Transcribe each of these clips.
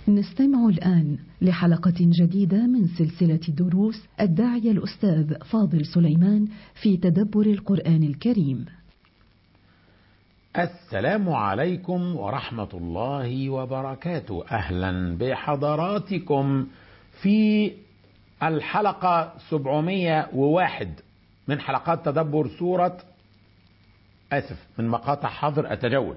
نستمع الآن لحلقة جديدة من سلسلة دروس الداعية الأستاذ فاضل سليمان في تدبر القرآن الكريم. السلام عليكم ورحمة الله وبركاته، أهلا بحضراتكم في الحلقة 701 من حلقات تدبر سورة آسف من مقاطع حظر التجول.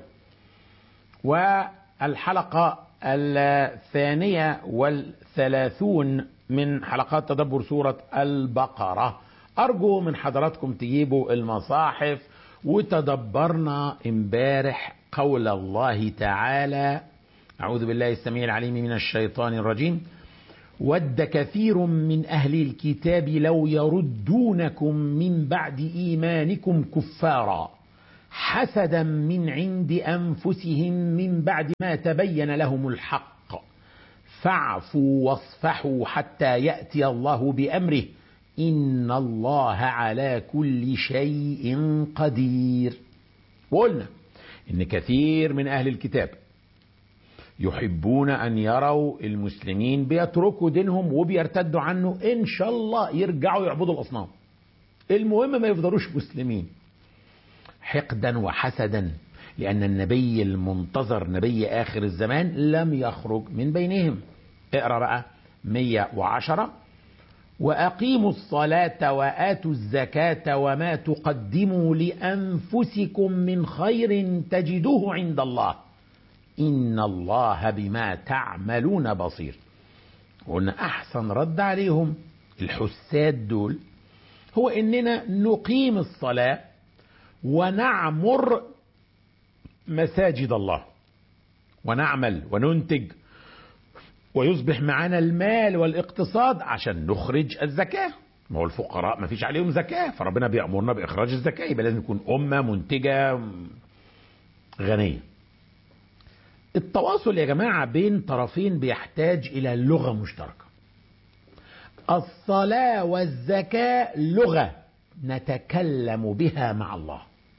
والحلقة الثانية والثلاثون من حلقات تدبر سورة البقرة أرجو من حضراتكم تجيبوا المصاحف وتدبرنا امبارح قول الله تعالى أعوذ بالله السميع العليم من الشيطان الرجيم ود كثير من أهل الكتاب لو يردونكم من بعد إيمانكم كفارا حسدا من عند انفسهم من بعد ما تبين لهم الحق فاعفوا واصفحوا حتى ياتي الله بامره ان الله على كل شيء قدير وقلنا ان كثير من اهل الكتاب يحبون ان يروا المسلمين بيتركوا دينهم وبيرتدوا عنه ان شاء الله يرجعوا يعبدوا الاصنام المهم ما يفضلوش مسلمين حقدا وحسدا لأن النبي المنتظر نبي آخر الزمان لم يخرج من بينهم اقرأ بقى 110 وأقيموا الصلاة وآتوا الزكاة وما تقدموا لأنفسكم من خير تجدوه عند الله إن الله بما تعملون بصير قلنا أحسن رد عليهم الحساد دول هو إننا نقيم الصلاة ونعمر مساجد الله ونعمل وننتج ويصبح معنا المال والاقتصاد عشان نخرج الزكاة ما هو الفقراء ما فيش عليهم زكاة فربنا بيأمرنا بإخراج الزكاة يبقى لازم نكون أمة منتجة غنية التواصل يا جماعة بين طرفين بيحتاج إلى لغة مشتركة الصلاة والزكاة لغة نتكلم بها مع الله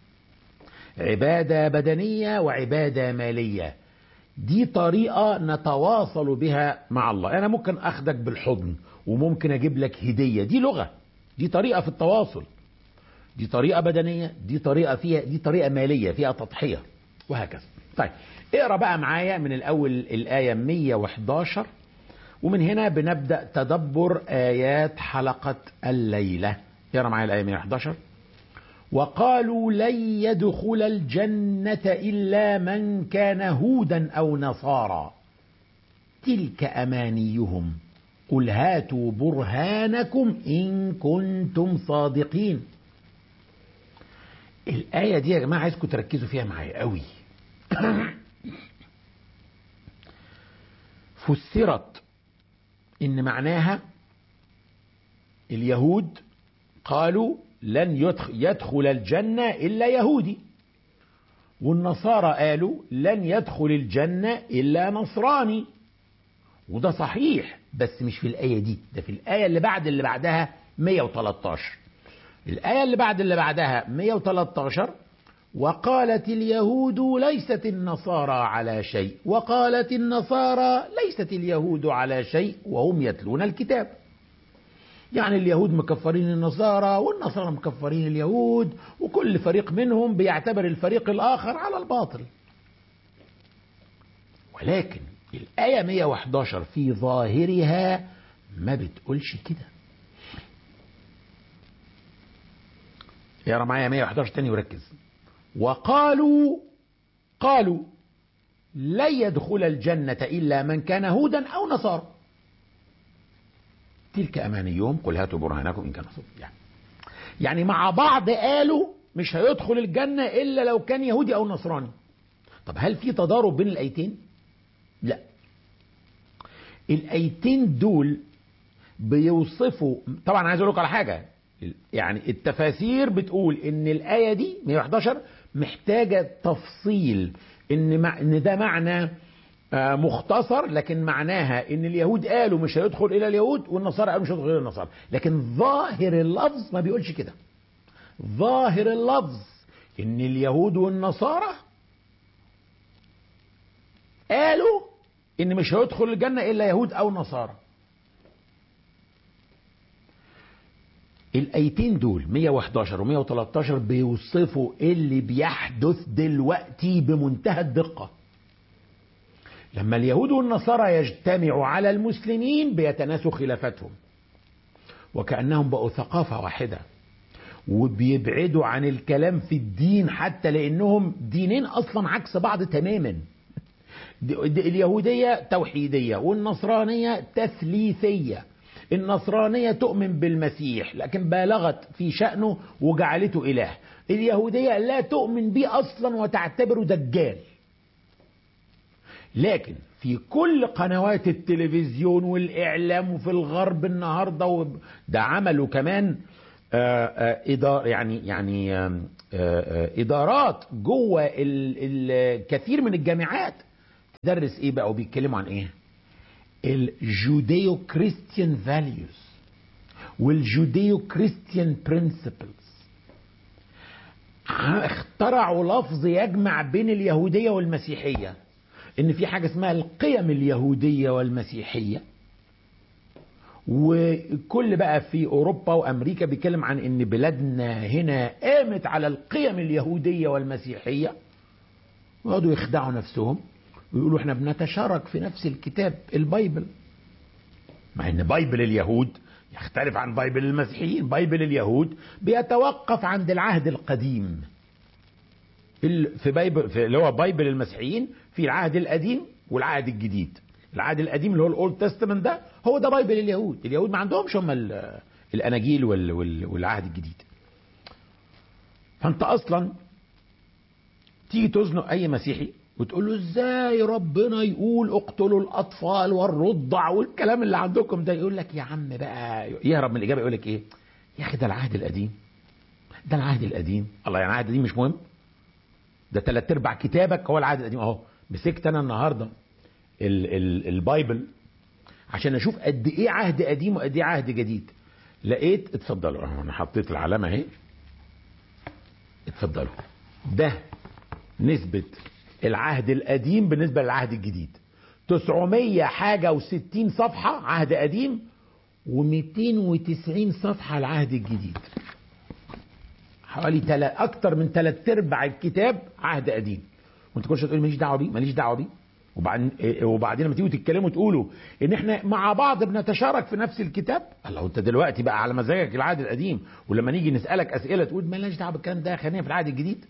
عبادة بدنية وعبادة مالية دي طريقة نتواصل بها مع الله أنا ممكن أخدك بالحضن وممكن أجيب لك هدية دي لغة دي طريقة في التواصل دي طريقة بدنية دي طريقة فيها دي طريقة مالية فيها تضحية وهكذا طيب اقرا بقى معايا من الأول الآية 111 ومن هنا بنبدأ تدبر آيات حلقة الليلة اقرا معايا الآية 111 وقالوا لن يدخل الجنة إلا من كان هودا أو نصارى تلك أمانيهم قل هاتوا برهانكم إن كنتم صادقين الآية دي يا جماعة عايزكم تركزوا فيها معايا قوي فسرت إن معناها اليهود قالوا لن يدخل الجنة إلا يهودي والنصارى قالوا لن يدخل الجنة إلا نصراني وده صحيح بس مش في الآية دي ده في الآية اللي بعد اللي بعدها 113 الآية اللي بعد اللي بعدها 113 وقالت اليهود ليست النصارى على شيء وقالت النصارى ليست اليهود على شيء وهم يتلون الكتاب يعني اليهود مكفرين النصارى والنصارى مكفرين اليهود وكل فريق منهم بيعتبر الفريق الآخر على الباطل ولكن الآية 111 في ظاهرها ما بتقولش كده اقرا معايا 111 تاني وركز وقالوا قالوا لن يدخل الجنة إلا من كان هودا أو نصارى تلك أمانيهم قل هاتوا برهانكم إن كان صدق يعني. يعني مع بعض قالوا مش هيدخل الجنة إلا لو كان يهودي أو نصراني طب هل في تضارب بين الآيتين؟ لا الآيتين دول بيوصفوا طبعا عايز أقول لكم على حاجة يعني التفاسير بتقول إن الآية دي 111 محتاجة تفصيل إن مع إن ده معنى مختصر لكن معناها ان اليهود قالوا مش هيدخل الى اليهود والنصارى قالوا مش هيدخل الى النصارى لكن ظاهر اللفظ ما بيقولش كده ظاهر اللفظ ان اليهود والنصارى قالوا ان مش هيدخل الجنة الا يهود او نصارى الايتين دول 111 و113 بيوصفوا اللي بيحدث دلوقتي بمنتهى الدقة لما اليهود والنصارى يجتمعوا على المسلمين بيتناسوا خلافتهم وكأنهم بقوا ثقافة واحدة وبيبعدوا عن الكلام في الدين حتى لأنهم دينين أصلا عكس بعض تماما اليهودية توحيدية والنصرانية تثليثية النصرانية تؤمن بالمسيح لكن بالغت في شأنه وجعلته إله اليهودية لا تؤمن به أصلا وتعتبره دجال لكن في كل قنوات التلفزيون والإعلام وفي الغرب النهاردة ده عملوا كمان إدار يعني يعني إدارات جوه الكثير من الجامعات تدرس إيه بقى وبيتكلموا عن إيه؟ الجوديو كريستيان فاليوز والجوديو كريستيان برنسبلز اخترعوا لفظ يجمع بين اليهودية والمسيحية ان في حاجة اسمها القيم اليهودية والمسيحية وكل بقى في اوروبا وامريكا بيتكلم عن ان بلادنا هنا قامت على القيم اليهودية والمسيحية ويقعدوا يخدعوا نفسهم ويقولوا احنا بنتشارك في نفس الكتاب البايبل مع ان بايبل اليهود يختلف عن بايبل المسيحيين بايبل اليهود بيتوقف عند العهد القديم في بايبل في اللي هو بايبل المسيحيين في العهد القديم والعهد الجديد العهد القديم اللي هو الاولد تestament ده هو ده بايبل اليهود اليهود ما عندهمش هم الاناجيل والعهد الجديد فانت اصلا تيجي تزنق اي مسيحي وتقول له ازاي ربنا يقول اقتلوا الاطفال والرضع والكلام اللي عندكم ده يقول لك يا عم بقى يهرب من الاجابه يقول لك ايه يا اخي ده العهد القديم ده العهد القديم الله يعني العهد القديم مش مهم ده ثلاث ارباع كتابك هو العهد القديم اهو مسكت انا النهارده ال ال البايبل عشان اشوف قد ايه عهد قديم وقد ايه عهد جديد لقيت اتفضلوا اهو انا حطيت العلامه اهي اتفضلوا ده نسبه العهد القديم بالنسبة للعهد الجديد 900 حاجة و60 صفحة عهد قديم و290 صفحة العهد الجديد حوالي تل... أكتر من ثلاث أرباع الكتاب عهد قديم وأنت كل شوية تقول ماليش دعوة بيه ماليش دعوة بيه وبعدين وبعدين لما تيجوا تتكلموا تقولوا ان احنا مع بعض بنتشارك في نفس الكتاب الله انت دلوقتي بقى على مزاجك العهد القديم ولما نيجي نسالك اسئله تقول مالناش دعوه بالكلام ده خلينا في العهد الجديد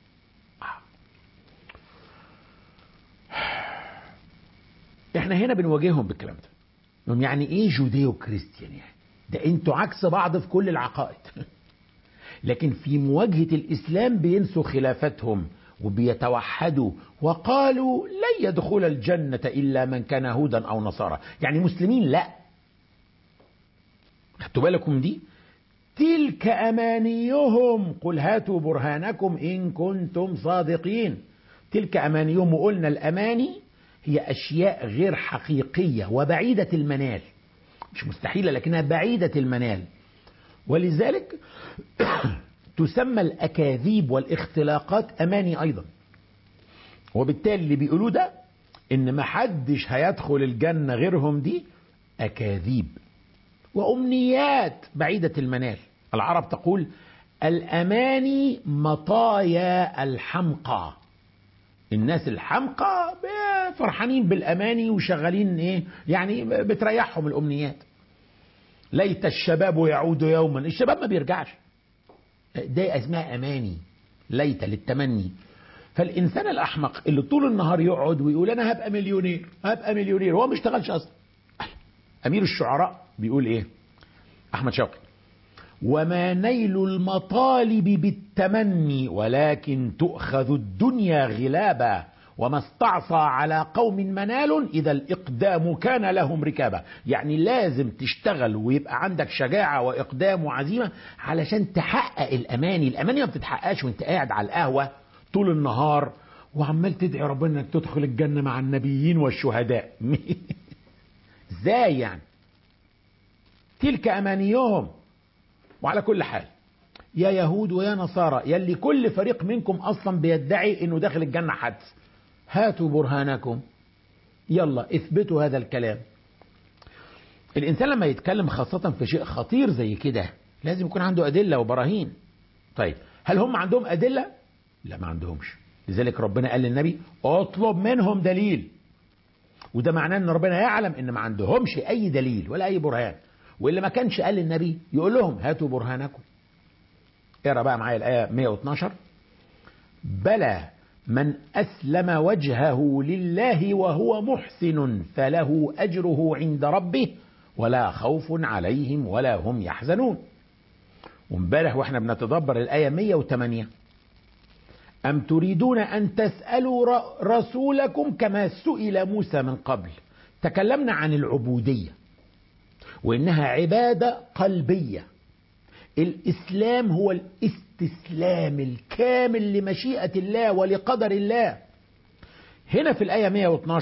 احنا هنا بنواجههم بالكلام ده انهم يعني ايه جوديو كريستيان يعني ده انتوا عكس بعض في كل العقائد لكن في مواجهة الإسلام بينسوا خلافتهم وبيتوحدوا وقالوا لن يدخل الجنة إلا من كان هودا أو نصارى يعني مسلمين لا خدتوا بالكم دي تلك أمانيهم قل هاتوا برهانكم إن كنتم صادقين تلك أمانيهم وقلنا الأماني هي أشياء غير حقيقية وبعيدة المنال مش مستحيلة لكنها بعيدة المنال ولذلك تسمى الأكاذيب والاختلاقات أماني أيضا وبالتالي اللي بيقولوه ده إن محدش هيدخل الجنة غيرهم دي أكاذيب وأمنيات بعيدة المنال العرب تقول الأماني مطايا الحمقى الناس الحمقى فرحانين بالاماني وشغالين ايه يعني بتريحهم الامنيات ليت الشباب يعود يوما الشباب ما بيرجعش ده اسمها اماني ليت للتمني فالانسان الاحمق اللي طول النهار يقعد ويقول انا هبقى مليونير هبقى مليونير هو ما اشتغلش اصلا امير الشعراء بيقول ايه احمد شوقي وما نيل المطالب بالتمني ولكن تؤخذ الدنيا غلابا وما استعصى على قوم منال إذا الإقدام كان لهم ركابا يعني لازم تشتغل ويبقى عندك شجاعة وإقدام وعزيمة علشان تحقق الأماني الأماني ما بتتحققش وانت قاعد على القهوة طول النهار وعمال تدعي ربنا انك تدخل الجنة مع النبيين والشهداء ازاي يعني تلك أمانيهم وعلى كل حال يا يهود ويا نصارى يلي كل فريق منكم أصلا بيدعي انه داخل الجنة حدث هاتوا برهانكم يلا اثبتوا هذا الكلام الإنسان لما يتكلم خاصة في شيء خطير زي كده لازم يكون عنده أدلة وبراهين طيب هل هم عندهم أدلة؟ لا ما عندهمش لذلك ربنا قال للنبي اطلب منهم دليل وده معناه ان ربنا يعلم ان ما عندهمش اي دليل ولا اي برهان واللي ما كانش قال للنبي يقول لهم هاتوا برهانكم اقرا بقى معايا الايه 112 بلى من اسلم وجهه لله وهو محسن فله اجره عند ربه ولا خوف عليهم ولا هم يحزنون وامبارح واحنا بنتدبر الايه 108 أم تريدون أن تسألوا رسولكم كما سئل موسى من قبل تكلمنا عن العبودية وإنها عبادة قلبية الإسلام هو الاستسلام الكامل لمشيئة الله ولقدر الله هنا في الآية 112